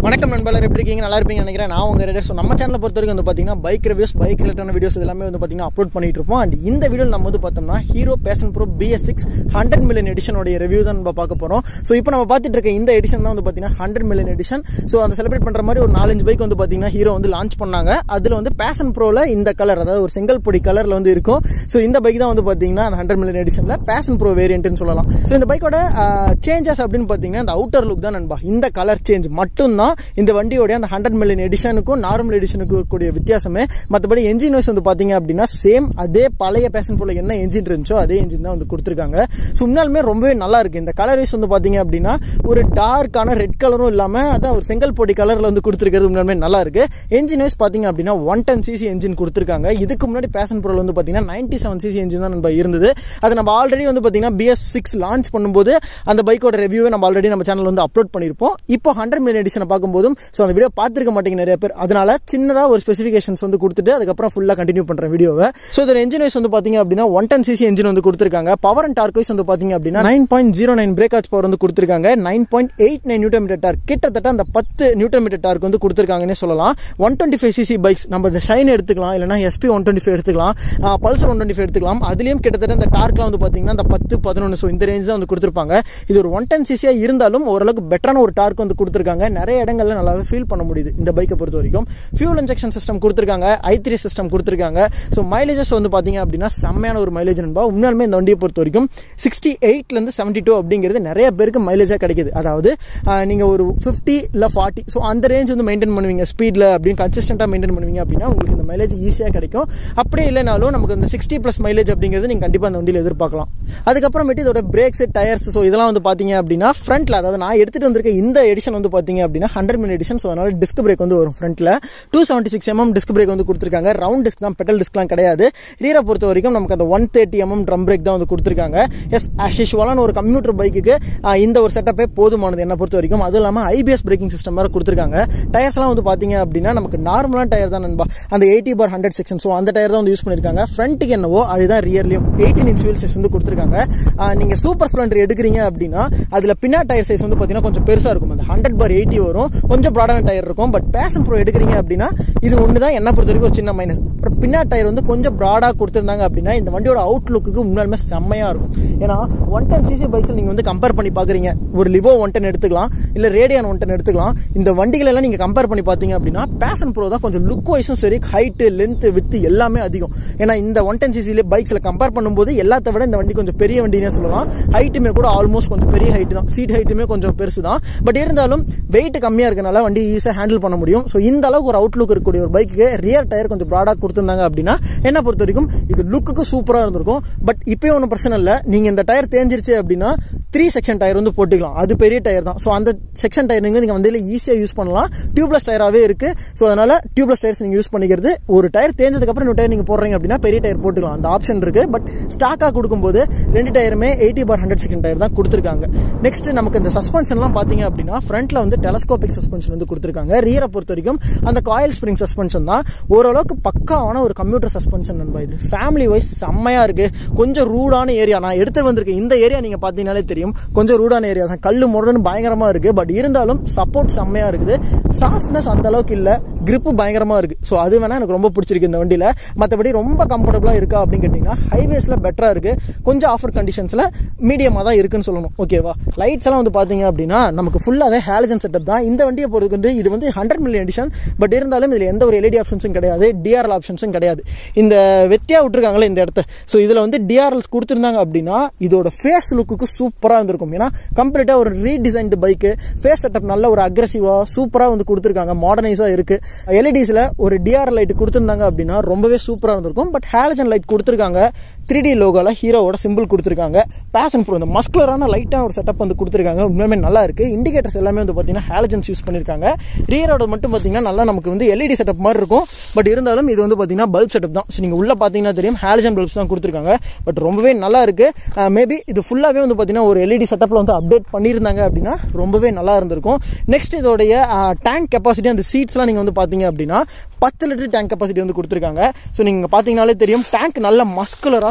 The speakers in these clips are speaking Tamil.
வணக்கம் நண்பர்கள் எப்படி இருக்கீங்க நல்லா இருப்பீங்க நினைக்கிறேன் நான் உங்க ரெடர் ஸோ நம்ம சேனலை பொறுத்த வரைக்கும் வந்து பார்த்தீங்கன்னா பைக் ரிவ்யூஸ் பைக் ரிலேட்டான வீடியோஸ் எல்லாமே வந்து பார்த்தீங்கன்னா அப்லோட் பண்ணிட்டு இருப்போம் அண்ட் இந்த வீடியோவில் நம்ம வந்து பார்த்தோம்னா Hero Passion Pro BS six hundred million எடிஷனோட ரிவ்யூ தான் நம்ம பார்க்க போகிறோம் ஸோ இப்போ நம்ம பார்த்துட்டு இருக்க இந்த எடிஷன் தான் வந்து பார்த்தீங்கன்னா ஹண்ட்ரட் மில்லியன் எடிஷன் ஸோ அந்த செலிப்ரேட் பண்ணுற மாதிரி ஒரு நாலஞ்சு பைக் வந்து பார்த்தீங்கன்னா ஹீரோ வந்து லான்ச் பண்ணாங்க அதில் வந்து பேஷன் ப்ரோவில் இந்த கலர் அதாவது ஒரு செங்கல் பொடி கலரில் வந்து இருக்கும் ஸோ இந்த பைக் தான் வந்து பார்த்தீங்கன்னா அந்த ஹண்ட்ரட் மில்லியன் எடிஷனில் பேஷன் ப்ரோ வேரியன்ட்னு சொல்லலாம் ஸோ இந்த பைக்கோட சேஞ்சஸ் அப்படின்னு பார்த்தீங்கன்னா இந்த அவுட்டர் லுக் தான் நண்பா இந்த கலர் சேஞ்ச் மட்டும்தான் இந்த வண்டியோட அந்த ஹண்ட்ரட் மில்லியன் எடிஷனுக்கும் நார்மல் எடிஷனுக்கும் இருக்கக்கூடிய வித்தியாசமே மற்றபடி என்ஜின் வைஸ் வந்து பார்த்தீங்க அப்படின்னா சேம் அதே பழைய பேஷன் ப்ரோல என்ன என்ஜின் இருந்துச்சோ அதே என்ஜின் தான் வந்து கொடுத்துருக்காங்க ஸோ உண்மையாலுமே ரொம்பவே நல்லா இருக்கு இந்த கலர் வைஸ் வந்து பார்த்தீங்க அப்படின்னா ஒரு டார்க்கான ரெட் கலரும் இல்லாமல் அதான் ஒரு செங்கல் பொடி கலரில் வந்து கொடுத்துருக்கிறது உண்மையாலுமே நல்லா இருக்கு என்ஜின் வைஸ் பார்த்தீங்க அப்படின்னா ஒன் டென் சிசி என்ஜின் கொடுத்துருக்காங்க இதுக்கு முன்னாடி பேஷன் ப்ரோல வந்து பார்த்தீங்கன்னா நைன்டி செவன் சிசி என்ஜின் தான் நம்ம இருந்தது அது நம்ம ஆல்ரெடி வந்து பார்த்தீங்கன்னா பிஎஸ் சிக்ஸ் லான்ச் பண்ணும்போது அந்த பைக்கோட ரிவ்யூவை நம்ம ஆல்ரெடி நம்ம சேனல் வந்து அப்லோட் பண்ணியிருப்போம் இப்போ ஹண்ட்ரட் மில்லியன் எடிஷனை பார்க்கும்போதும் ஸோ அந்த வீடியோ பார்த்துருக்க மாட்டீங்க நிறைய பேர் அதனால சின்னதாக ஒரு ஸ்பெசிஃபிகேஷன்ஸ் வந்து கொடுத்துட்டு அதுக்கப்புறம் ஃபுல்லாக கண்டினியூ பண்ணுறேன் வீடியோவை ஸோ இதோட என்ஜின் வைஸ் வந்து பார்த்தீங்க அப்படின்னா ஒன் டென் சிசி என்ஜின் வந்து கொடுத்துருக்காங்க பவர் அண்ட் டார்க் வைஸ் வந்து பார்த்தீங்க அப்படின்னா nine point zero nine brake horse power வந்து கொடுத்துருக்காங்க nine point eight nine newton metre torque கிட்டத்தட்ட அந்த பத்து நியூட்டன் மீட்டர் டார்க் வந்து கொடுத்துருக்காங்கன்னே சொல்லலாம் one twenty five CC bikes நம்ம இந்த ஷைன் எடுத்துக்கலாம் இல்லைனா எஸ்பி ஒன் டுவெண்ட்டி ஃபைவ் எடுத்துக்கலாம் பல்சர் ஒன் டுவெண்ட்டி ஃபைவ் எடுத்துக்கலாம் அதுலேயும் கிட்டத்தட்ட இந்த டார்க்லாம் வந்து பார்த்தீங்கன்னா அந்த பத்து பதினொன்று ஸோ இந்த ரேஞ்ச் தான் வந்து கொடுத்துருப்பாங்க இது ஒரு ஒன் டென் சிசியாக இருந்தாலும் ஓரளவுக்கு பெட்டரான ஒரு டார்க் வந்து கொடுத்துருக்காங்க நிறைய இடங்கள்ல நல்லாவே ஃபீல் பண்ண முடியுது இந்த பைக்கை பொறுத்த வரைக்கும் ஃபியூல் இன்ஜெக்ஷன் சிஸ்டம் கொடுத்துருக்காங்க ஐ த்ரீ சிஸ்டம் கொடுத்துருக்காங்க ஸோ மைலேஜஸ் வந்து பார்த்தீங்க அப்படின்னா செம்மையான ஒரு மைலேஜ் நண்பா உண்மையாலுமே இந்த வண்டியை பொறுத்த வரைக்கும் சிக்ஸ்டி எயிட்லேருந்து செவன்ட்டி டூ அப்படிங்கிறது நிறைய பேருக்கு மைலேஜாக கிடைக்குது அதாவது நீங்கள் ஒரு ஃபிஃப்டி இல்லை ஃபார்ட்டி ஸோ அந்த ரேஞ்ச் வந்து மெயின்டைன் பண்ணுவீங்க ஸ்பீடில் அப்படின்னு கன்சிஸ்டண்ட்டாக மெயின்டைன் பண்ணுவீங்க அப்படின்னா உங்களுக்கு இந்த மைலேஜ் ஈஸியாக கிடைக்கும் அப்படியே இல்லைனாலும் நமக்கு இந்த சிக்ஸ்டி ப்ளஸ் மைலேஜ் அப்படிங்கிறது நீங்கள் கண்டிப்பாக அந்த வண்டியில் எதிர்பார்க்கலாம் அதுக்கப்புறமேட்டு இதோட பிரேக்ஸ் டயர்ஸ் ஸோ இதெல்லாம் வந்து பார்த்தீங்க அப்படின்னா ஃப்ரண்ட்டில் அதாவது நான் எடுத்துகிட்டு வந்திருக்க இந்த எடிஷன் வந்து பார்த்தீங்க அப்படின்னா ஹண்ட்ரட் மின் எடிஷன் ஸோ அதனால் டிஸ்க் பிரேக் வந்து வரும் ஃப்ரண்ட்டில் two seventy six MM disc brake வந்து கொடுத்துருக்காங்க ரவுண்ட் டிஸ்க் தான் பெட்டல் டிஸ்க்லாம் கிடையாது ரீரை பொறுத்த வரைக்கும் நமக்கு அந்த one thirty MM drum brake தான் வந்து கொடுத்துருக்காங்க எஸ் ஆஷிஷுவலான ஒரு கம்ப்யூட்டர் பைக்குக்கு இந்த ஒரு செட்டப்பே போதுமானது என்ன பொறுத்த வரைக்கும் அதுவும் இல்லாமல் ஐபிஎஸ் பிரேக்கிங் சிஸ்டம் வேறு கொடுத்துருக்காங்க டயர்ஸ்லாம் வந்து பார்த்தீங்க அப்படின்னா நமக்கு நார்மலான டயர் தான் நண்பா அந்த eighty bar hundred section so அந்த டயர் தான் வந்து யூஸ் பண்ணியிருக்காங்க ஃப்ரண்ட்டுக்கு என்னவோ அதுதான் ரியர்லையும் எயிட்டீன் இன்ச் வீல் சைஸ் வந்து கொடுத்துருக்காங்க நீங்கள் சூப்பர் ஸ்ப்ளெண்டர் எடுக்கிறீங்க அப்படின்னா அதில் பின்னா டயர் சைஸ் வந்து பார்த்தீங்கன்னா கொஞ்சம் பெருசாக இருக்கும் அந்த ஹண்ட்ரட் பார் எயிட்டி வரும் கொஞ்சம் ப்ராடான டயர் இருக்கும் பட் பேஷன் ப்ரோ எடுக்கிறீங்க அப்படின்னா இது ஒன்று தான் என்ன பொறுத்த வரைக்கும் ஒரு சின்ன மைனஸ் அப்புறம் பின்னா டயர் வந்து கொஞ்சம் ப்ராடாக கொடுத்துருந்தாங்க அப்படின்னா இந்த வண்டியோட அவுட்லுக்கு உண்மையாலுமே செம்மையாக இருக்கும் ஏன்னா ஒன் டென் சிசி பைக்ஸில் நீங்கள் வந்து கம்பேர் பண்ணி பார்க்குறீங்க ஒரு லிவோ ஒன் டென் எடுத்துக்கலாம் இல்லை ரேடியான் ஒன் டென் எடுத்துக்கலாம் இந்த வண்டிகள் எல்லாம் நீங்கள் கம்பேர் பண்ணி பார்த்தீங்க அப்படின்னா பேஷன் ப்ரோ தான் கொஞ்சம் லுக் வைஸும் சரி ஹைட்டு லென்த்து வித்து எல்லாமே அதிகம் ஏன்னா இந்த ஒன் டென் சிசிலே பைக்ஸில் கம்பேர் பண்ணும்போது எல்லாத்த விட இந்த வண்டி கொஞ்சம் பெரிய வண்டினே சொல்லலாம் ஹைட்டுமே கூட ஆல்மோஸ்ட் கொஞ்சம் பெரிய ஹைட்டு தான் சீட் ஹைட்டுமே கொஞ்சம் பெருசு தான் பட் இருந்தாலும் வெயிட் கம்மியாக இருக்கனால வண்டி ஈஸியாக ஹேண்டில் பண்ண முடியும் ஸோ இந்த அளவுக்கு ஒரு அவுட்லுக் இருக்கக்கூடிய ஒரு பைக்கு ரியர் டயர் கொஞ்சம் ப்ராடாக கொடுத்துருந்தாங்க அப்படின்னா என்ன பொறுத்த வரைக்கும் இது லுக்குக்கு சூப்பராக இருந்திருக்கும் பட் இப்போயும் ஒன்றும் பிரச்சனை இல்லை நீங்கள் இந்த டயர் தேஞ்சிருச்சு அப்படின்னா த்ரீ செக்ஷன் டயர் வந்து போட்டுக்கலாம் அது பெரிய டயர் தான் ஸோ அந்த செக்ஷன் டயர் நீங்கள் நீங்கள் வந்து ஈஸியாக யூஸ் பண்ணலாம் டியூப்லெஸ் டயராகவே இருக்குது ஸோ அதனால் டியூப்லெஸ் டயர்ஸ் நீங்கள் யூஸ் பண்ணிக்கிறது ஒரு டயர் தேஞ்சதுக்கப்புறம் இன்னொரு டயர் நீங்கள் போடுறீங்க அப்படின்னா பெரிய டயர் போட்டுக்கலாம் அந்த ஆப்ஷன் இருக்குது பட் ஸ்டாக்காக கொடுக்கும்போது ரெண்டு டயருமே eighty bar hundred second tyre தான் கொடுத்துருக்காங்க நெக்ஸ்ட் நமக்கு இந்த சஸ்பென்ஷன்லாம் பார்த்தீங்க அப்படின்னா ஃப்ரண்ட்டில் வந்து டெலஸ்கோபிக் சஸ்பென்ஷன் வந்து கொடுத்துருக்காங்க ரியரை பொறுத்த வரைக்கும் அந்த காயில் ஸ்ப்ரிங் சஸ்பென்ஷன் தான் ஓரளவுக்கு பக்காவான ஒரு கம்ப்யூட்டர் சஸ்பென்ஷன் நண்பா இது ஃபேமிலி வைஸ் செம்மையாக இருக்குது கொஞ்சம் ரூடான ஏரியா நான் எடுத்து வந்திருக்கேன் இந்த ஏரியா நீங்கள் பார்த்தீங்கனாலே தெரியும் கொஞ்சம் ரூடான ஏரியா தான் கல் முரடுன்னு பயங்கரமாக இருக்குது பட் இருந்தாலும் சப்போர்ட் செம்மையாக இருக்குது சாஃப்ட்னஸ் அந்த அளவுக்கு இல்லை கிரிப்பு பயங்கரமாக இருக்குது ஸோ அது வேணால் எனக்கு ரொம்ப பிடிச்சிருக்கு இந்த வண்டியில் மற்றபடி ரொம்ப கம்ஃபர்டபுளாக இருக்கா அப்படின்னு கேட்டிங்கன்னா ஹைவேஸில் பெட்டராக இருக்குது கொஞ்சம் ஆஃபர் கண்டிஷன்ஸில் மீடியமாக தான் இருக்குன்னு சொல்லணும் ஓகேவா லைட்ஸ் எல்லாம் வந்து பார்த்தீங்க அப்படின்னா நமக்கு ஃபுல்லாகவே ஹேலஜன் செட்டப் தான் இந்த வண்டியை பொறுத்து வந்து இது வந்து ஹண்ட்ரட் மில்லியன் எடிஷன் பட் இருந்தாலும் இதில் எந்த ஒரு எல்இடி ஆப்ஷன்ஸும் கிடையாது டிஆர்எல் ஆப்ஷன்ஸும் கிடையாது இந்த வெட்டியாக விட்டுருக்காங்களே இந்த இடத்த ஸோ இதில் வந்து டிஆர்எல்ஸ் கொடுத்துருந்தாங்க அப்படின்னா இதோட ஃபேஸ் லுக்குக்கு சூப்பராக இருந்திருக்கும் ஏன்னா கம்ப்ளீட்டாக ஒரு ரீடிசைன்டு பைக்கு ஃபேஸ் செட்டப் நல்ல ஒரு அக்ரெசிவாக சூப்பராக வந்து கொடுத்துருக்காங்க மாடர்னைஸாக இருக்குது எல்இடிஸில் ஒரு டிஆர் லைட் கொடுத்துருந்தாங்க அப்படின்னா ரொம்பவே சூப்பராக இருந்திருக்கும் பட் ஹேலஜன் லைட் கொடுத்துருக்காங்க த்ரீ டி லோகோவில் ஹீரோவோட சிம்பிள் கொடுத்துருக்காங்க பேஷன் ப்ரோ இந்த மஸ்குலரான லைட்டாக ஒரு செட்டப் வந்து கொடுத்துருக்காங்க உண்மையுமே நல்லா இருக்குது இண்டிகேட்டர்ஸ் எல்லாமே வந்து பார்த்தீங்கன்னா ஹேலஜன்ஸ் யூஸ் பண்ணியிருக்காங்க ரீரோட மட்டும் பார்த்தீங்கன்னா நல்லா நமக்கு வந்து எல்இடி செட்டப் மாதிரி இருக்கும் பட் இருந்தாலும் இது வந்து பார்த்தீங்கன்னா பல்ப் செட்டப் தான் ஸோ நீங்கள் உள்ளே பார்த்தீங்கன்னா தெரியும் ஹேலஜன் பல்ப்ஸ் தான் கொடுத்துருக்காங்க பட் ரொம்பவே நல்லா இருக்குது மேபி இது ஃபுல்லாகவே வந்து பார்த்தீங்கன்னா ஒரு எல்இடி செட்டப்பில் வந்து அப்டேட் பண்ணியிருந்தாங்க அப்படின்னா ரொம்பவே நல்லா இருந்திருக்கும் நெக்ஸ்ட் இதோடைய டேங்க் கெப்பாசிட்டி அந்த சீட்ஸ்லாம் நீங்கள் வந்து பார்த்தீங்க அப்படின்னா பத்து லிட்டர் டேங்க் கெப்பாசிட்டி வந்து கொடுத்துருக்காங்க ஸோ நீங்கள் பார்த்தீங்கனாலே தெரியும் டேங்க் நல்ல மஸ்குலராக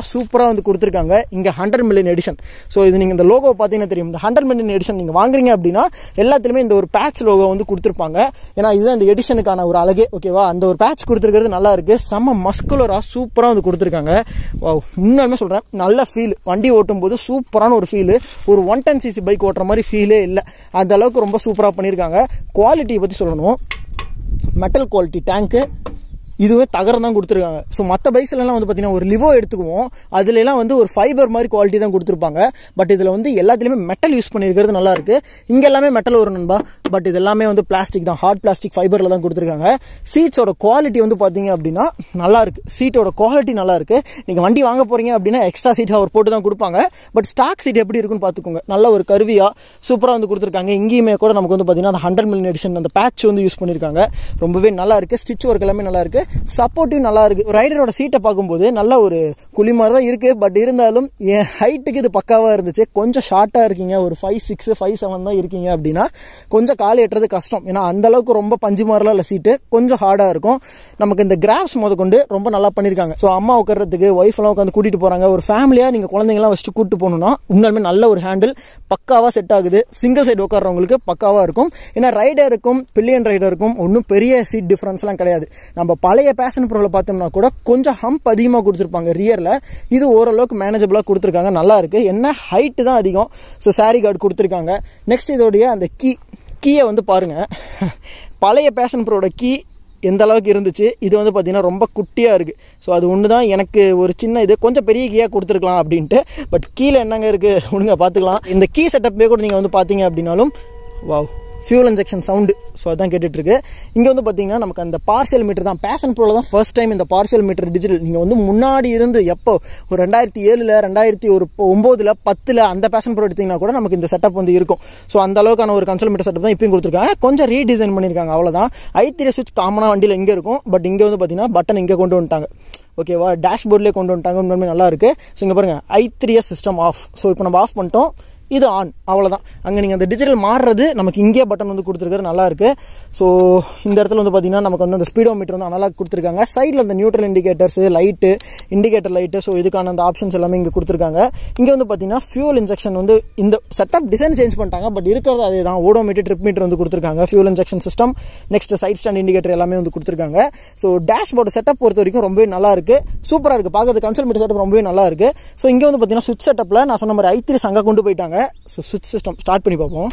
சூப்பராக வந்து கொடுத்துருக்காங்க இங்கே ஹண்ட்ரட் மில்லியன் எடிஷன் ஸோ இது நீங்கள் இந்த லோகோ பார்த்தீங்கன்னா தெரியும் இந்த ஹண்ட்ரட் மில்லியன் எடிஷன் நீங்கள் வாங்குறீங்க அப்படின்னா எல்லாத்துலேயுமே இந்த ஒரு பேட்ச் லோகோ வந்து கொடுத்துருப்பாங்க ஏன்னா இதுதான் இந்த எடிஷனுக்கான ஒரு அழகே ஓகேவா அந்த ஒரு பேட்ச் கொடுத்துருக்கிறது நல்லா இருக்கு செம்ம மஸ்குலராக சூப்பராக வந்து கொடுத்துருக்காங்க உண்மையுமே சொல்கிறேன் நல்ல ஃபீல் வண்டி ஓட்டும் போது சூப்பரான ஒரு ஃபீல் ஒரு ஒன் டென் சிசி பைக் ஓட்டுற மாதிரி ஃபீலே இல்லை அந்த அளவுக்கு ரொம்ப சூப்பராக பண்ணியிருக்காங்க குவாலிட்டியை பற்றி சொல்லணும் மெட்டல் குவாலிட்டி டேங்க்கு இதுவே தகரம் தான் கொடுத்துருக்காங்க ஸோ மற்ற பைக்ஸ்லாம் வந்து பார்த்தீங்கன்னா ஒரு லிவோ எடுத்துக்குவோம் அதுலலாம் வந்து ஒரு ஃபைபர் மாதிரி குவாலிட்டி தான் கொடுத்துருப்பாங்க பட் இதில் வந்து எல்லாத்துலேயுமே மெட்டல் யூஸ் பண்ணியிருக்கிறது நல்லா இருக்கு இங்கே எல்லாமே மெட்டல் வரும் நண்பா பட் இது எல்லாமே வந்து பிளாஸ்டிக் தான் ஹார்ட் பிளாஸ்டிக் ஃபைபரில் தான் கொடுத்துருக்காங்க சீட்ஸோட குவாலிட்டி வந்து பார்த்தீங்க அப்படின்னா நல்லா இருக்கு சீட்டோட குவாலிட்டி நல்லா இருக்கு நீங்கள் வண்டி வாங்க போறீங்க அப்படின்னா எக்ஸ்ட்ரா சீட் அவர் போட்டு தான் கொடுப்பாங்க பட் ஸ்டாக் சீட் எப்படி இருக்குன்னு பார்த்துக்கோங்க நல்ல ஒரு கருவியாக சூப்பராக வந்து கொடுத்துருக்காங்க இங்கேயுமே கூட நமக்கு வந்து பார்த்தீங்கன்னா அந்த ஹண்ட்ரட் மில்லியன் எடிஷன் அந்த பேட்ச் வந்து யூஸ் பண்ணியிருக்காங்க ரொம்பவே நல்லா இருக்கு ஸ்டிச் ஒர்க் எல்லாமே நல்லா இருக்கு சப்போர்ட்டிவ் நல்லா இருக்கு ரைடரோட சீட்டை பார்க்கும்போது நல்ல ஒரு குழி மாதிரி தான் இருக்கு பட் இருந்தாலும் என் ஹைட்டுக்கு இது பக்காவாக இருந்துச்சு கொஞ்சம் ஷார்ட்டாக இருக்கீங்க ஒரு ஃபைவ் சிக்ஸ் ஃபைவ் செவன் தான் இருக்கீங்க அப்படின்னா கொஞ்சம் கால் ஏற்றுறது கஷ்டம் ஏன்னா அந்த அளவுக்கு ரொம்ப பஞ்சு மாதிரிலாம் இல்லை சீட்டு கொஞ்சம் ஹார்டாக இருக்கும் நமக்கு இந்த கிராப்ஸ் முத கொண்டு ரொம்ப நல்லா பண்ணியிருக்காங்க ஸோ அம்மா உட்கார்றதுக்கு ஒய்ஃப் எல்லாம் உட்காந்து கூட்டிட்டு போறாங்க ஒரு ஃபேமிலியாக நீங்கள் குழந்தைங்களாம் வச்சுட்டு கூட்டு போகணும்னா உண்மையுமே நல்ல ஒரு ஹேண்டில் பக்காவாக செட் ஆகுது சிங்கிள் சைடு உட்கார்றவங்களுக்கு பக்காவாக இருக்கும் ஏன்னா ரைடருக்கும் பில்லியன் ரைடருக்கும் ஒன்றும் பெரிய சீட் டிஃப்ரென்ஸ்லாம் கிடையாது நம்ம பழைய பேஷன் ப்ரோவில் பார்த்தோம்னா கூட கொஞ்சம் ஹம்ப் அதிகமாக கொடுத்துருப்பாங்க ரியரில் இது ஓரளவுக்கு மேனேஜபிளாக கொடுத்துருக்காங்க நல்லா இருக்கு என்ன ஹைட்டு தான் அதிகம் ஸோ சாரி கார்டு கொடுத்துருக்காங்க நெக்ஸ்ட் இதோடைய அந்த கீ கீயை வந்து பாருங்க பழைய பேஷன் ப்ரோட கீ எந்த அளவுக்கு இருந்துச்சு இது வந்து பார்த்தீங்கன்னா ரொம்ப குட்டியாக இருக்குது ஸோ அது ஒன்று தான் எனக்கு ஒரு சின்ன இது கொஞ்சம் பெரிய கீயாக கொடுத்துருக்கலாம் அப்படின்ட்டு பட் கீழே என்னங்க இருக்குது ஒழுங்கா பார்த்துக்கலாம் இந்த கீ செட்டப்பே கூட நீங்கள் வந்து பார்த்தீங்க அப்படின்னாலும் wow fuel injection sound so அதான் கேட்டுட்ருக்கு இங்கே வந்து பார்த்தீங்கன்னா நமக்கு அந்த பார்சல் மீட்டர் தான் பேஷன் ப்ரோவில் தான் ஃபர்ஸ்ட் டைம் இந்த பார்சல் மீட்டர் டிஜிட்டல் நீங்கள் வந்து முன்னாடி இருந்து எப்போ ஒரு ரெண்டாயிரத்தி ஏழில் ரெண்டாயிரத்தி ஒரு ஒம்போதில் பத்தில் அந்த பேஷன் ப்ரோ எடுத்தீங்கன்னா கூட நமக்கு இந்த செட்டப் வந்து இருக்கும் ஸோ அந்த அளவுக்கான ஒரு கன்சோல் மீட்டர் செட்டப் தான் இப்பயும் கொடுத்துருக்காங்க கொஞ்சம் ரீடிசைன் பண்ணியிருக்காங்க அவ்வளோதான் ஐத்திரிய சுவிட்ச் காமனாக வண்டியில் இங்கே இருக்கும் பட் இங்கே வந்து பார்த்தீங்கன்னா பட்டன் இங்கே கொண்டு வந்துட்டாங்க ஓகேவா டேஷ்போர்ட்லேயே கொண்டு வந்துட்டாங்க உண்மையுமே நல்லா இருக்கு ஸோ இங்கே பாருங்க ஐத்திரிய சிஸ்டம் ஆஃப் ஸோ இப்போ நம்ம ஆஃப் பண்ணிட்டோம் இது ஆன் அவ்வளோதான் அங்கே நீங்கள் அந்த டிஜிட்டல் மாறுறது நமக்கு இங்கே பட்டன் வந்து கொடுத்துருக்காரு நல்லா இருக்கு ஸோ இந்த இடத்துல வந்து பார்த்தீங்கன்னா நமக்கு வந்து அந்த ஸ்பீடோ மீட்டர் வந்து நல்லா கொடுத்துருக்காங்க சைடில் அந்த neutral indicators light indicator light so இதுக்கான அந்த ஆப்ஷன்ஸ் எல்லாமே இங்கே கொடுத்துருக்காங்க இங்கே வந்து பார்த்தீங்கன்னா ஃபியூல் இன்ஜெக்ஷன் வந்து இந்த செட்டப் டிசைன் சேஞ்ச் பண்ணிட்டாங்க பட் இருக்கிறது அதே தான் ஓடோமீட்டர் ட்ரிப் மீட்டர் வந்து கொடுத்துருக்காங்க fuel injection system next side stand indicator எல்லாமே வந்து கொடுத்துருக்காங்க ஸோ டேஷ்போர்டு செட்டப் பொறுத்த வரைக்கும் ரொம்பவே நல்லா இருக்கு சூப்பராக இருக்கு பார்க்கறது கன்சல் மீட்டர் செட்டப் ரொம்பவே நல்லா இருக்கு ஸோ இங்கே வந்து பார்த்தீங்கன்னா சுவிட்ச் செட்டப்பில் நான் சொன்ன மாதிரி ஐத்திரி சங்க கொண்டு போயிட்டாங்க ஸோ சுவிட்ச் சிஸ்டம் ஸ்டார்ட் பண்ணி பார்ப்போம்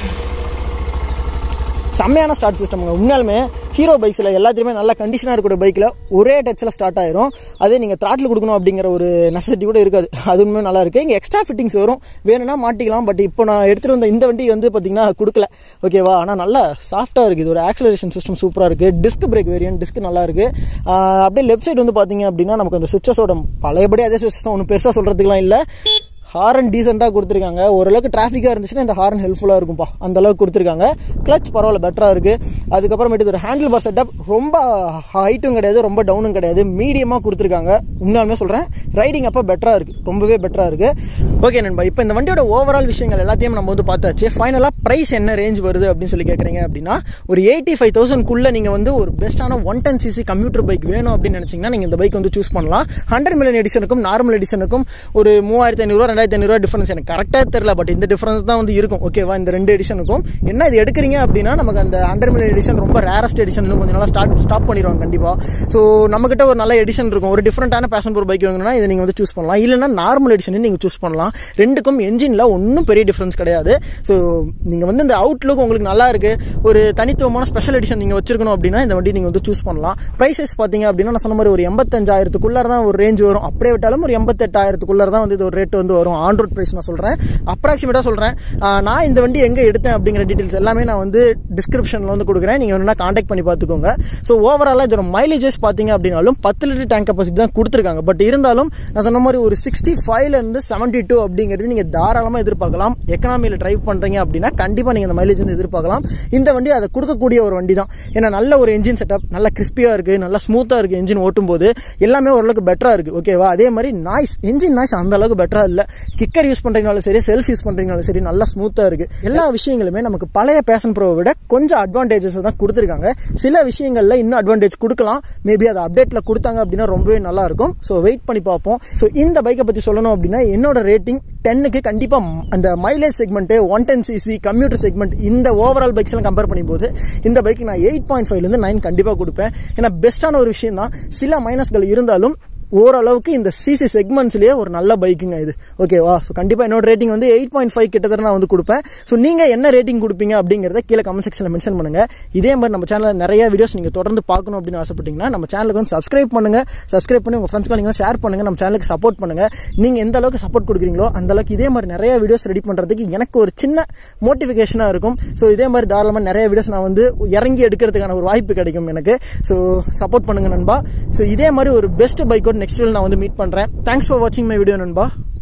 செம்மையான ஸ்டார்ட் சிஸ்டம்ங்க உண்மையாலுமே ஹீரோ பைக்ஸில் எல்லாத்துலேயுமே நல்ல கண்டிஷனாக இருக்கிற பைக்கில் ஒரே டச்சில் ஸ்டார்ட் ஆயிரும் அதே நீங்கள் த்ராட்டில் கொடுக்கணும் அப்படிங்கிற ஒரு நெசசிட்டி கூட இருக்காது அது உண்மையாக நல்லா இருக்கு இங்கே எக்ஸ்ட்ரா ஃபிட்டிங்ஸ் வரும் வேணும்னா மாட்டிக்கலாம் பட் இப்போ நான் எடுத்துகிட்டு வந்த இந்த வண்டி வந்து பார்த்தீங்கன்னா கொடுக்கல ஓகேவா ஆனால் நல்லா சாஃப்ட்டாக இருக்குது இதோட ஆக்சலரேஷன் சிஸ்டம் சூப்பராக இருக்குது டிஸ்க் பிரேக் வேரியன்ட் டிஸ்க் நல்லா இருக்கு ஆஹ் அப்படியே லெஃப்ட் சைடு வந்து பார்த்தீங்க அப்படின்னா நமக்கு அந்த சுவிச்சஸோட பழையபடி அதே சுவிச்சஸ் தான் ஒன்றும் பெருசாக சொல்கிறதுக்குலாம் இல்லை ஹாரன் டீசெண்டாக கொடுத்துருக்காங்க ஓரளவுக்கு டிராஃபிக்காக இருந்துச்சுன்னா இந்த ஹாரன் ஹெல்ப்ஃபுல்லாக இருக்கும்ப்பா அந்த அளவுக்கு கொடுத்துருக்காங்க கிளச் பரவாயில்ல பெட்டராக இருக்குது அதுக்கப்புறமேட்டு ஒரு ஹேண்டில் பார் செட்டப் ரொம்ப ஹைட்டும் கிடையாது ரொம்ப டவுனும் கிடையாது மீடியமாக கொடுத்துருக்காங்க உண்மையாலுமே சொல்கிறேன் ரைடிங் அப்போ பெட்டராக இருக்குது ரொம்பவே பெட்டராக இருக்குது ஓகே நண்பா இப்போ இந்த வண்டியோட ஓவரால் விஷயங்கள் எல்லாத்தையும் நம்ம வந்து பார்த்தாச்சு ஃபைனலாக ப்ரைஸ் என்ன ரேஞ்ச் வருது அப்படின்னு சொல்லி கேட்குறீங்க அப்படின்னா ஒரு எயிட்டி ஃபைவ் தௌசண்ட்குள்ளே நீங்கள் வந்து ஒரு பெஸ்ட்டான one ten CC commuter bike வேணும் அப்படின்னு நினச்சிங்கன்னா நீங்கள் இந்த பைக் வந்து சூஸ் பண்ணலாம் ஹண்ட்ரட் மில்லியன் எடிஷனுக்கும் நார்மல் எடிஷனுக்கும் ஒரு மூவாயிரத்தி ஐநூறுரூவா ரெண்டாயிரத்தி ஐநூறுரூவா டிஃபரன்ஸ் எனக்கு கரெக்டாக தெரியல பட் இந்த டிஃபரன்ஸ் தான் வந்து இருக்கும் ஓகேவா இந்த ரெண்டு எடிஷனுக்கும் என்ன இது எடுக்கிறீங்க அப்படின்னா நமக்கு அந்த ஹண்ட்ரட் மில்லியன் எடிஷன் ரொம்ப ரேரஸ்ட் எடிஷன் இன்னும் கொஞ்சம் நாளாக ஸ்டார்ட் ஸ்டாப் பண்ணிடுவாங்க கண்டிப்பாக ஸோ நம்மகிட்ட ஒரு நல்ல எடிஷன் இருக்கும் ஒரு டிஃப்ரெண்டான பேஷன் ப்ரோ பைக் வாங்கினா இதை நீங்கள் வந்து சூஸ் பண்ணலாம் இல்லைன்னா நார்மல் எடிஷன் நீங்கள் சூஸ் பண்ணலாம் ரெண்டுக்கும் என்ஜினில் ஒன்றும் பெரிய டிஃப்ரென்ஸ் கிடையாது ஸோ நீங்கள் வந்து இந்த அவுட்லுக் உங்களுக்கு நல்லா இருக்கு ஒரு தனித்துவமான ஸ்பெஷல் எடிஷன் நீங்கள் வச்சிருக்கணும் அப்படின்னா இந்த வண்டி நீங்கள் வந்து சூஸ் பண்ணலாம் ப்ரைஸஸ் பார்த்தீங்க அப்படின்னா நான் சொன்ன மாதிரி ஒரு எண்பத்தஞ்சாயிரத்துக்குள்ளார தான் ஒரு ரேஞ்ச் வரும் அப்படியே விட்டாலும் ஒரு எண்பத்தெட்டாயிரத்துக்குள்ளார தான் வந்து இது ஒரு ரேட் வந்து வரும் ஆன் ரோட் ப்ரைஸ் நான் சொல்கிறேன் அப்ராக்சிமேட்டாக சொல்கிறேன் நான் இந்த வண்டி எங்கே எடுத்தேன் அப்படிங்கிற டீட்டெயில்ஸ் எல்லாமே நான் வந்து டிஸ்கிரிப்ஷனில் வந்து கொடுக்குறேன் நீங்கள் வேணும்னா காண்டாக்ட் பண்ணி பார்த்துக்கோங்க ஸோ ஓவராலாக இதோட மைலேஜஸ் பார்த்தீங்க அப்படின்னாலும் பத்து லிட்டர் டேங்க் கெப்பாசிட்டி தான் கொடுத்துருக்காங்க பட் இருந்தாலும் நான் சொன்ன மாதிரி ஒரு சிக்ஸ்டி ஃபைவ்லேருந்து செவன்ட்டி டூ அப்படிங்கிறது நீங்கள் தாராளமாக எதிர்பார்க்கலாம் எக்கனாமியில் டிரைவ் பண்ணுறீங்க அப்படின்னா கண்டிப்பாக நீங்கள் இந்த மைலேஜ் வந்து எதிர்பார்க்கலாம் இந்த வண்டி அதை கொடுக்கக்கூடிய ஒரு வண்டி தான் ஏன்னா நல்ல ஒரு என்ஜின் செட்டப் நல்ல கிறிஸ்பியாக இருக்குது நல்லா ஸ்மூத்தாக இருக்குது என்ஜின் ஓட்டும் போது எல்லாமே ஓரளவுக்கு பெட்டராக இருக்குது ஓகேவா அதே மாதிரி நாய்ஸ் என்ஜின் நாய்ஸ் அந்த அளவுக்கு பெட்டராக இல்லை கிக்கர் யூஸ் பண்ணுறீங்கனாலும் சரி செல்ஃப் யூஸ் பண்ணுறீங்கனாலும் சரி நல்லா ஸ்மூத்தாக இருக்குது எல்லா விஷயங்களுமே நமக்கு பழைய பேஷன் ப்ரோவை விட கொஞ்சம் அட்வான்டேஜஸ் தான் கொடுத்துருக்காங்க சில விஷயங்களில் இன்னும் அட்வான்டேஜ் கொடுக்கலாம் மேபி அதை அப்டேட்டில் கொடுத்தாங்க அப்படின்னா ரொம்பவே நல்லா இருக்கும் ஸோ வெயிட் பண்ணி பார்ப்போம் ஸோ இந்த பைக்கை பற்றி சொல்லணும் அப்படின்னா என்னோட ரேட்டிங் டென்னுக்கு கண்டிப்பாக அந்த mileage segment one ten CC commuter segment இந்த ஓவரால் பைக்ஸ் எல்லாம் கம்பேர் பண்ணும்போது இந்த பைக்கு நான் எயிட் பாயிண்ட் ஃபைவ்லேருந்து நைன் கண்டிப்பாக கொடுப்பேன் ஏன்னா பெஸ்ட்டான ஒரு விஷயம் தான் சில மைனஸ்கள் இருந்தாலும் ஓரளவுக்கு இந்த சிசி செக்மெண்ட்ஸ்லேயே ஒரு நல்ல பைக்குங்க இது ஓகேவா ஸோ கண்டிப்பாக என்னோட ரேட்டிங் வந்து எயிட் பாயிண்ட் ஃபைவ் கிட்டத்தட்ட நான் வந்து கொடுப்பேன் ஸோ நீங்கள் என்ன ரேட்டிங் கொடுப்பீங்க அப்படிங்கிறத கீழே கமெண்ட் செக்ஷனில் மென்ஷன் பண்ணுங்கள் இதே மாதிரி நம்ம சேனலில் நிறைய வீடியோஸ் நீங்கள் தொடர்ந்து பார்க்கணும் அப்படின்னு ஆசைப்பட்டீங்கன்னா நம்ம சேனலுக்கு வந்து சப்ஸ்கிரைப் பண்ணுங்கள் சப்ஸ்கிரைப் பண்ணி உங்கள் ஃப்ரெண்ட்ஸ்க்கு நீங்கள் ஷேர் பண்ணுங்கள் நம்ம சேனலுக்கு சப்போர்ட் பண்ணுங்கள் நீங்கள் எந்த அளவுக்கு சப்போர்ட் கொடுக்குறீங்களோ அந்த அளவுக்கு இதே மாதிரி நிறைய வீடியோஸ் ரெடி பண்ணுறதுக்கு எனக்கு ஒரு சின்ன மோட்டிஃபிகேஷனாக இருக்கும் ஸோ இதே மாதிரி தாராளமாக நிறைய வீடியோஸ் நான் வந்து இறங்கி எடுக்கிறதுக்கான ஒரு வாய்ப்பு கிடைக்கும் எனக்கு ஸோ சப்போர்ட் பண்ணுங்கள் நண்பா ஸோ இதே மாதிரி ஒரு பெஸ்ட் பைக்கோட நெக்ஸ்ட் வீடியோ நான் வந்து மீட் பண்ணுறேன் தேங்க்ஸ் ஃபார் வாட்சிங் மை வீடியோ நண்பா